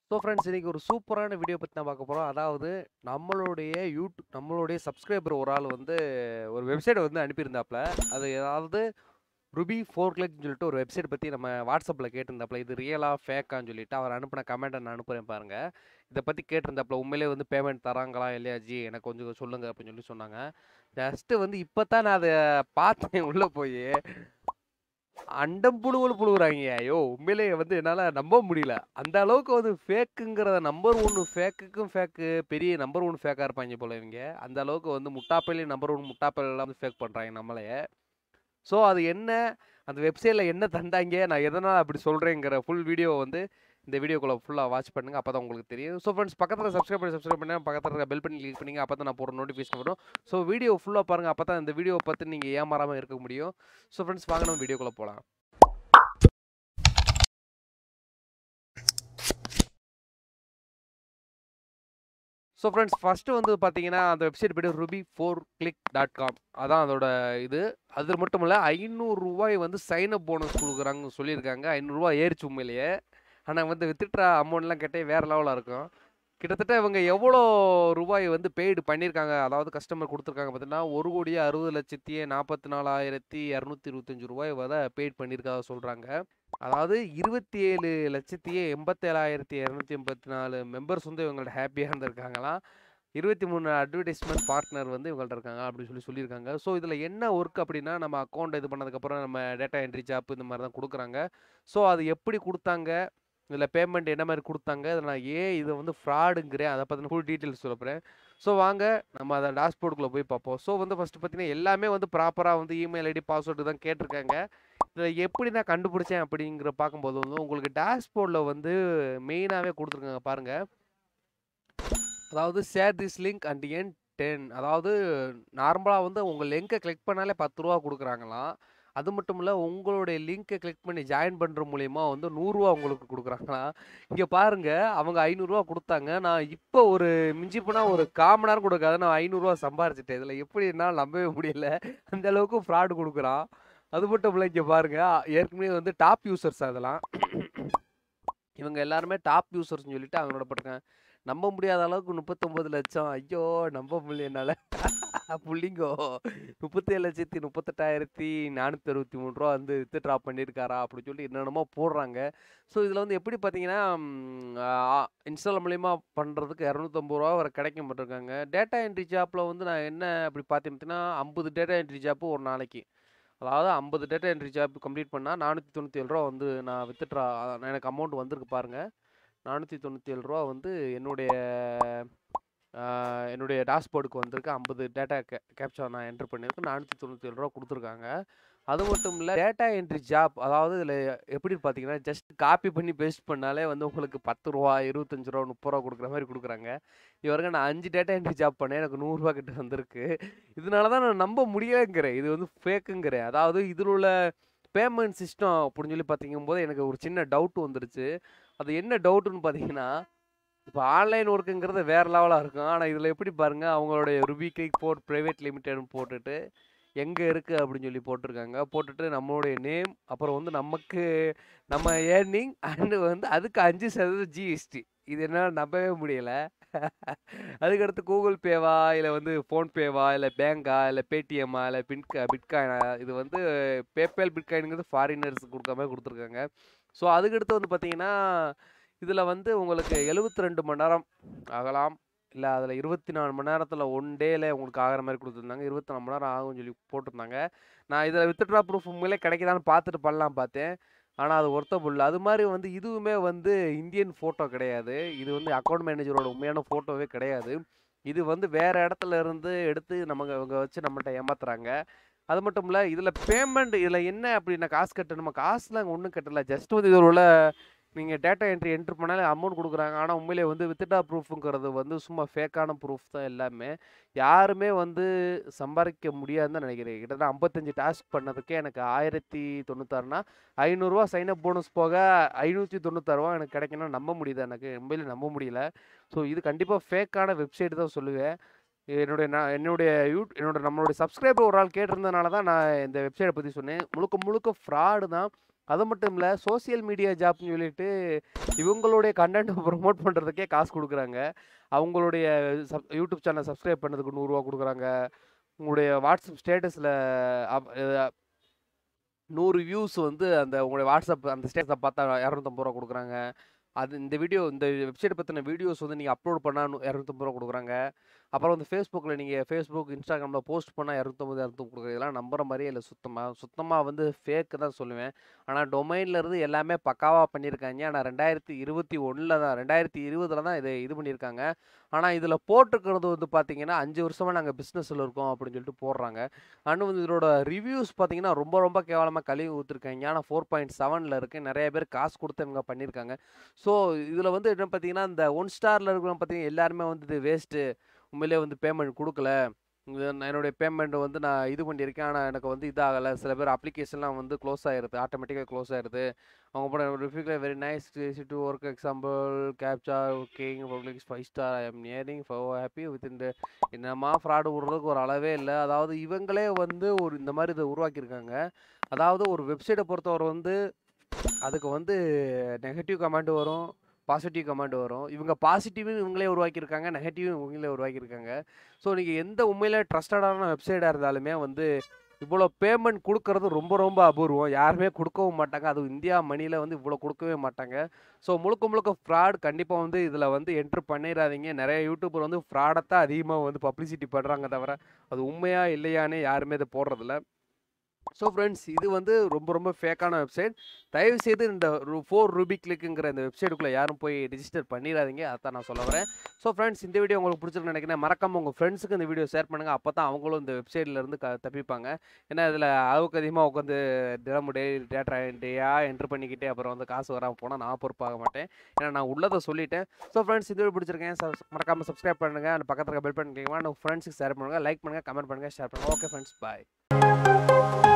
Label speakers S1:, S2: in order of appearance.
S1: so friends இன்னைக்கு ஒரு சூப்பரான வீடியோ பற்றி நான் பார்க்க போகிறோம் அதாவது நம்மளுடைய யூடியூப் நம்மளுடைய சப்ஸ்கிரைபர் ஒரு ஆள் வந்து ஒரு வெப்சைட்டை வந்து அனுப்பியிருந்தாப்புல அது ஏதாவது ருபி ஃபோர் கிளிக்னு சொல்லிட்டு ஒரு வெப்சைட் பற்றி நம்ம வாட்ஸ்அப்பில் கேட்டிருந்தாப்புல இது ரியலா ஃபேக்கான்னு சொல்லிட்டு அவர் அனுப்பின கமெண்ட்டை நான் அனுப்புகிறேன் பாருங்கள் இதை பற்றி கேட்டிருந்தாப்புல உண்மையிலே வந்து பேமெண்ட் தராங்களா இல்லையா ஜி எனக்கு கொஞ்சம் சொல்லுங்கள் அப்படின்னு சொல்லி சொன்னாங்க ஜஸ்ட்டு வந்து இப்போ தான் நான் அதை பார்த்தேன் உள்ளே போய் அண்டம் புழுவல் புழுவுறாங்க ஐயோ உண்மையிலேயே வந்து என்னால் நம்ப முடியல அந்த அளவுக்கு வந்து ஃபேக்குங்கிறத நம்பர் ஒன்று ஃபேக்குக்கும் ஃபேக்கு பெரிய நம்பர் ஒன் ஃபேக்காக இருப்பாங்க போல இவங்க அந்த அளவுக்கு வந்து முட்டாப்பையிலே நம்பர் ஒன் முட்டாப்பையெல்லாம் வந்து ஃபேக் பண்ணுறாங்க நம்மளையே ஸோ அது என்ன அந்த வெப்சைட்டில் என்ன தந்தாங்க நான் எதனால் அப்படி சொல்கிறேங்கிற ஃபுல் வீடியோ வந்து இந்த வீடியோக்குள்ளே ஃபுல்லாக வாட்ச் பண்ணுங்கள் அப்போ தான் உங்களுக்கு தெரியும் ஸோ ஃப்ரெண்ட்ஸ் பக்கத்தில் சப்ஸ்கிரைப் பண்ணி சப்ஸ்கிரைப் பண்ணி பக்கத்தில் இருக்க பெல் பண்ணி கிளிக் பண்ணிங்க அப்போ தான் நான் போகிற நோட்டிஃபிகேஷன் வரும் ஸோ வீடியோ ஃபுல்லாக பாருங்கள் அப்போ தான் இந்த வீடியோ பார்த்து நீங்கள் ஏமாறாமல் இருக்க முடியும் ஸோ ஃப்ரெண்ட்ஸ் வாங்க நம்ம வீடியோக்குள்ளே போகலாம் ஸோ ஃப்ரெண்ட்ஸ் ஃபஸ்ட்டு வந்து பார்த்தீங்கன்னா அந்த வெப்சைட் பேர் Ruby four click dot com அதான் அதோட இது அது மட்டும் இல்லை ஐநூறுரூவாய் வந்து சைன் அப் போனஸ் கொடுக்குறாங்கன்னு சொல்லியிருக்காங்க ஐநூறுரூவா ஏறிச்சு உண்மையிலேயே ஆனால் வந்து வித்துட்ற அமௌண்ட்லாம் கேட்டே வேறு லெவலில் இருக்கும் கிட்டத்தட்ட இவங்க எவ்வளோ ரூபாய் வந்து பெய்டு பண்ணியிருக்காங்க அதாவது கஸ்டமர் கொடுத்துருக்காங்க பார்த்தீங்கன்னா ஒரு கோடியே அறுபது லட்சத்தி நாற்பத்தி நாலாயிரத்தி இரநூத்தி இருபத்தஞ்சி ரூபாய் வரை பெய்ட் பண்ணியிருக்கதா சொல்கிறாங்க அதாவது இருபத்தி ஏழு லட்சத்தி எண்பத்தேழாயிரத்தி இரநூத்தி எண்பத்தி நாலு மெம்பர்ஸ் வந்து இவங்கள்ட்ட ஹாப்பியாக இருந்திருக்காங்களாம் இருபத்தி மூணு அட்வர்டைஸ்மெண்ட் பார்ட்னர் வந்து இவங்கள்ட்ட இருக்காங்க அப்படின்னு சொல்லி சொல்லியிருக்காங்க ஸோ இதில் என்ன ஒர்க் அப்படின்னா நம்ம அக்கௌண்ட் இது பண்ணதுக்கப்புறம் நம்ம டேட்டா என்ட்ரி ஜாப் இந்த மாதிரி தான் கொடுக்குறாங்க ஸோ அது எப்படி கொடுத்தாங்க இதில் பேமெண்ட் என்ன மாதிரி கொடுத்தாங்க இதில் நான் ஏன் இதை வந்து ஃப்ராடுங்கிறேன் அதை பற்றின ஃபுல் டீட்டெயில்ஸ் சொல்லப்போகிறேன் ஸோ வாங்க நம்ம அதை டாஷ்போர்டுக்குள்ளே போய் பார்ப்போம் ஸோ வந்து ஃபஸ்ட்டு பார்த்தீங்கன்னா எல்லாமே வந்து ப்ராப்பராக வந்து இமெயில் ஐடி பாஸ்வேர்டு தான் கேட்டிருக்காங்க இதில் எப்படி நான் கண்டுபிடிச்சேன் அப்படிங்கிற பார்க்கும்போது வந்து உங்களுக்கு டேஷ்போர்டில் வந்து மெயினாகவே கொடுத்துருக்காங்க பாருங்கள் அதாவது ஷேர் திஸ் லிங்க் அண்ட் என் டென் அதாவது நார்மலாக வந்து உங்கள் லிங்க்கை கிளிக் பண்ணாலே பத்து ரூபா கொடுக்குறாங்களாம் அது மட்டும் இல்லை உங்களுடைய லிங்க்கை கிளிக் பண்ணி ஜாயின் பண்ணுற மூலிமா வந்து நூறுரூவா உங்களுக்கு கொடுக்குறாங்களா இங்கே பாருங்கள் அவங்க ஐநூறுரூவா கொடுத்தாங்க நான் இப்போ ஒரு மிஞ்சி போனால் ஒரு காமன் நேரம் கொடுக்காத நான் ஐநூறுரூவா சம்பாரிச்சிட்டேன் இதில் எப்படி என்னால் நம்பவே முடியல அந்த அளவுக்கு ஃப்ராடு கொடுக்குறான் அது மட்டும் இல்லை இங்கே பாருங்கள் ஏற்கனவே வந்து டாப் யூசர்ஸ் அதெல்லாம் இவங்க எல்லாருமே டாப் யூசர்ஸ்னு சொல்லிட்டு அவங்களோட போட்டிருக்காங்க நம்ப முடியாத அளவுக்கு முப்பத்தொம்பது லட்சம் ஐயோ நம்ப முடியல என்னால் புள்ளிங்கோ முப்பத்தேழு லட்சத்தி முப்பத்தெட்டாயிரத்தி நானூற்றி அறுபத்தி மூணு ரூபா வந்து வித்து ட்ராப் பண்ணியிருக்காரா அப்படின்னு சொல்லி என்னென்னமோ போடுறாங்க ஸோ இதில் வந்து எப்படி பார்த்தீங்கன்னா இன்ஸ்டால் மூலிமா பண்ணுறதுக்கு இரநூத்தம்பது ரூபா வரை கிடைக்கும் போட்டிருக்காங்க டேட்டா என்ட்ரி ஜாப்பில் வந்து நான் என்ன அப்படி பார்த்தேன் பார்த்தீங்கன்னா ஐம்பது டேட்டா என்ட்ரி ஜாப்பு ஒரு நாளைக்கு அதாவது ஐம்பது டேட்டா என்ட்ரி ஜாப் கம்ப்ளீட் பண்ணால் நானூற்றி தொண்ணூற்றி ஏழு ரூபா வந்து நான் வித்துட்ரா எனக்கு அமௌண்ட் வந்திருக்கு பாருங்கள் நானூற்றி தொண்ணூற்றி ஏழு ரூபா வந்து என்னுடைய என்னுடைய டாஷ்போர்டுக்கு வந்திருக்கு ஐம்பது டேட்டா கே கேப்சா நான் என்ட்ரு பண்ணியிருக்கேன் நானூற்றி தொண்ணூற்றி ஏழு ரூபா கொடுத்துருக்காங்க அது மட்டும் இல்லை டேட்டா என்ட்ரி ஜாப் அதாவது இதில் எப்படி பார்த்தீங்கன்னா ஜஸ்ட் காப்பி பண்ணி பேஸ்ட் பண்ணாலே வந்து உங்களுக்கு பத்து ரூபா இருபத்தஞ்சி ரூபா முப்பது ரூபா கொடுக்குற மாதிரி கொடுக்குறாங்க இது வரைக்கும் நான் அஞ்சு டேட்டா என்ட்ரி ஜாப் பண்ணேன் எனக்கு நூறுரூவா கிட்ட வந்திருக்கு இதனால தான் நான் நம்ப முடியலைங்கிறேன் இது வந்து ஃபேக்குங்கிறேன் அதாவது இதில் உள்ள பேமெண்ட் சிஸ்டம் அப்படின்னு சொல்லி பார்த்தீங்கும் போது எனக்கு ஒரு சின்ன டவுட் வந்துருச்சு அது என்ன டவுட்டுன்னு பார்த்தீங்கன்னா இப்போ ஆன்லைன் ஒர்க்குங்கிறது வேறு லெவலாக இருக்கும் ஆனால் இதில் எப்படி பாருங்கள் அவங்களுடைய ருபி கிளிக் போர்ட் ப்ரைவேட் லிமிடெட்னு போட்டுட்டு எங்கே இருக்குது அப்படின்னு சொல்லி போட்டிருக்காங்க போட்டுட்டு நம்மளுடைய நேம் அப்புறம் வந்து நமக்கு நம்ம ஏர்னிங் அண்டு வந்து அதுக்கு அஞ்சு சதவீதம் ஜிஎஸ்டி இது என்னால் நம்பவே முடியலை அதுக்கடுத்து கூகுள் பேவா இல்லை வந்து ஃபோன்பேவா இல்லை பேங்கா இல்லை பேடிஎம்மா இல்லை பின்கா பிட்காயினா இது வந்து பேபேல் பிட்காயினுங்கிறது ஃபாரினர்ஸ் கொடுக்காம கொடுத்துருக்காங்க ஸோ அதுக்கடுத்து வந்து பார்த்தீங்கன்னா இதில் வந்து உங்களுக்கு எழுபத்தி ரெண்டு மணி நேரம் ஆகலாம் இல்லை அதில் இருபத்தி நாலு மணி நேரத்தில் ஒன் டேயில் உங்களுக்கு ஆகிற மாதிரி கொடுத்துருந்தாங்க இருபத்தி நாலு மணி நேரம் ஆகும்னு சொல்லி போட்டிருந்தாங்க நான் இதில் வித்ட்ரா ப்ரூஃப் உண்மையிலே கிடைக்குதான்னு பார்த்துட்டு பண்ணலாம் பார்த்தேன் ஆனால் அது ஒர்த்தபுள் அது மாதிரி வந்து இதுவுமே வந்து இந்தியன் ஃபோட்டோ கிடையாது இது வந்து அக்கௌண்ட் மேனேஜரோட உண்மையான ஃபோட்டோவே கிடையாது இது வந்து வேறு இடத்துல இருந்து எடுத்து நமக்கு அவங்க வச்சு நம்மகிட்ட ஏமாத்துறாங்க அது மட்டும் இல்லை இதில் பேமெண்ட் இதில் என்ன அப்படின்னா காசு கட்டணுமா காசுலாம் ஒன்றும் கட்டலை ஜஸ்ட் வந்து இதில் உள்ள நீங்கள் டேட்டா என்ட்ரி என்ட்ரு பண்ணாலே அமௌண்ட் கொடுக்குறாங்க ஆனால் உண்மையிலே வந்து வித்ட்ரா ப்ரூஃபுங்கிறது வந்து சும்மா ஃபேக்கான ப்ரூஃப் தான் எல்லாமே யாருமே வந்து சம்பாதிக்க முடியாதுன்னு தான் நினைக்கிறேன் கிட்டத்தட்ட ஐம்பத்தஞ்சு டாஸ்க் பண்ணதுக்கே எனக்கு ஆயிரத்தி தொண்ணூத்தாறுனா ஐநூறுரூவா சைனப் போனஸ் போக ஐநூற்றி தொண்ணூத்தாறுவா எனக்கு கிடைக்கணும் நம்ப முடியுது எனக்கு உண்மையிலே நம்ப முடியல ஸோ இது கண்டிப்பாக ஃபேக்கான வெப்சைட் தான் சொல்லுவேன் என்னுடைய நான் என்னுடைய யூ என்னோட நம்மளுடைய சப்ஸ்கிரைபர் ஒரு ஆள் கேட்டிருந்தனால தான் நான் இந்த வெப்சைட்டை பற்றி சொன்னேன் முழுக்க முழுக்க ஃப்ராடு தான் அது மட்டும் இல்லை சோசியல் மீடியா ஜாப்னு சொல்லிட்டு இவங்களுடைய கண்டென்ட்டை ப்ரொமோட் பண்ணுறதுக்கே காசு கொடுக்குறாங்க அவங்களுடைய சப் யூடியூப் சேனல் சப்ஸ்கிரைப் பண்ணதுக்கு நூறுரூவா கொடுக்குறாங்க உங்களுடைய வாட்ஸ்அப் ஸ்டேட்டஸில் நூறு வியூஸ் வந்து அந்த உங்களுடைய வாட்ஸ்அப் அந்த ஸ்டேட்டஸை பார்த்தா இரநூத்தம்பது ரூபா கொடுக்குறாங்க அது இந்த வீடியோ இந்த வெப்சைட் பற்றின வீடியோஸ் வந்து நீங்கள் அப்லோட் பண்ணால் இரநூத்தம்பது ரூபா கொடுக்குறாங்க அப்புறம் வந்து ஃபேஸ்புக்கில் நீங்கள் ஃபேஸ்புக் இன்ஸ்டாகிராமில் போஸ்ட் பண்ணால் இரநூத்தம்பது இரநூத்தம்பது கொடுக்குறது இதெல்லாம் நம்புற மாதிரியே இல்லை சுத்தமாக சுத்தமாக வந்து ஃபேக்கு தான் சொல்லுவேன் ஆனால் டொமைன்ல இருந்து எல்லாமே பக்காவாக பண்ணியிருக்காங்க ஆனால் ரெண்டாயிரத்தி இருபத்தி ஒன்றில் தான் ரெண்டாயிரத்தி இருபதில் தான் இது இது பண்ணியிருக்காங்க ஆனால் இதில் போட்டிருக்கிறது வந்து பார்த்தீங்கன்னா அஞ்சு வருஷமாக நாங்கள் பிஸ்னஸில் இருக்கோம் அப்படின்னு சொல்லிட்டு போடுறாங்க அண்ட் வந்து இதோட ரிவ்யூஸ் பார்த்தீங்கன்னா ரொம்ப ரொம்ப கேவலமாக கழுவி ஊற்றிருக்காங்க ஆனால் ஃபோர் பாயிண்ட் செவனில் இருக்குது நிறைய பேர் காசு கொடுத்து இவங்க பண்ணியிருக்காங்க ஸோ இதில் வந்து என்ன பார்த்தீங்கன்னா இந்த ஒன் ஸ்டாரில் இருக்கிறவங்க பார்த்தீங்கன்னா எல்லாருமே வந்து இது வேஸ்ட்டு உண்மையிலே வந்து பேமெண்ட் கொடுக்கல இது நான் என்னுடைய பேமெண்ட் வந்து நான் இது பண்ணியிருக்கேன் ஆனால் எனக்கு வந்து இதாகலை சில பேர் அப்ளிகேஷன்லாம் வந்து க்ளோஸ் ஆகிருது ஆட்டோமேட்டிக்காக க்ளோஸ் ஆகிருது அவங்க போட ரிஃபிக்ல very nice to work example captcha ஓகேங் public five star I am நியரிங் ஃபோ ஹாப்பி வித் இந்த என்னமா ஃப்ராடு விடுறதுக்கு ஒரு அளவே இல்லை அதாவது இவங்களே வந்து ஒரு இந்த மாதிரி இதை உருவாக்கியிருக்காங்க அதாவது ஒரு வெப்சைட்டை பொறுத்தவரை வந்து அதுக்கு வந்து நெகட்டிவ் கமெண்ட் வரும் பாசிட்டிவ் கமெண்ட் வரும் இவங்க பாசிட்டிவும் இவங்களே உருவாக்கியிருக்காங்க நெகட்டிவும் இவங்களே உருவாக்கியிருக்காங்க ஸோ நீங்கள் எந்த உண்மையிலே ட்ரஸ்டடான வெப்சைட்டாக இருந்தாலுமே வந்து இவ்வளோ பேமெண்ட் கொடுக்கறது ரொம்ப ரொம்ப அபூர்வம் யாருமே கொடுக்கவும் மாட்டாங்க அதுவும் இந்தியா மணியில் வந்து இவ்வளோ கொடுக்கவே மாட்டாங்க ஸோ முழுக்க முழுக்க ஃப்ராட் கண்டிப்பாக வந்து இதில் வந்து என்ட்ரு பண்ணிடாதீங்க நிறைய யூடியூபர் வந்து ஃப்ராடத்தான் அதிகமாக வந்து பப்ளிசிட்டி பண்ணுறாங்க தவிர அது உண்மையா இல்லையான்னு யாருமே இதை போடுறதில்ல ஸோ ஃப்ரெண்ட்ஸ் இது வந்து ரொம்ப ரொம்ப ஃபேக்கான வெப்சைட் தயவுசெய்து இந்த ஃபோர் ரூபி கிளிக்குங்கிற இந்த வெப்சைட்டுக்குள்ளே யாரும் போய் ரிஜிஸ்டர் பண்ணிடாதீங்க அதான் நான் சொல்ல வரேன் ஸோ ஃப்ரெண்ட்ஸ் இந்த வீடியோ உங்களுக்கு பிடிச்சிருக்கு நினைக்கிறேன் மறக்காம உங்கள் ஃப்ரெண்ட்ஸுக்கு இந்த வீடியோ ஷேர் பண்ணுங்கள் அப்போ தான் அவங்களும் இந்த வெப்சைட்ல இருந்து க தப்பிப்பாங்க ஏன்னா இதில் அளவுக்கு அதிகமாக உட்காந்து தினமும் டெய்லி டேட்டா டேயாக என்ட்ரு பண்ணிக்கிட்டே அப்புறம் வந்து காசு வராமல் போனால் நான் பொறுப்பாக மாட்டேன் ஏன்னா நான் உள்ளதை சொல்லிட்டேன் ஸோ ஃப்ரெண்ட்ஸ் இந்த வீடியோ பிடிச்சிருக்கேன் சப் மறக்காமல் சப்ஸ்கிரைப் பண்ணுங்கள் அந்த பக்கத்தில் பெல் பண்ணிக்கலாம் உங்கள் ஃப்ரெண்ட்ஸுக்கு ஷேர் பண்ணுங்கள் லைக் பண்ணுங்கள் கமெண்ட் பண்ணுங்கள் ஷேர் பண்ணுங்கள் ஓகே ஃப்ரெண்ட்ஸ் பாய்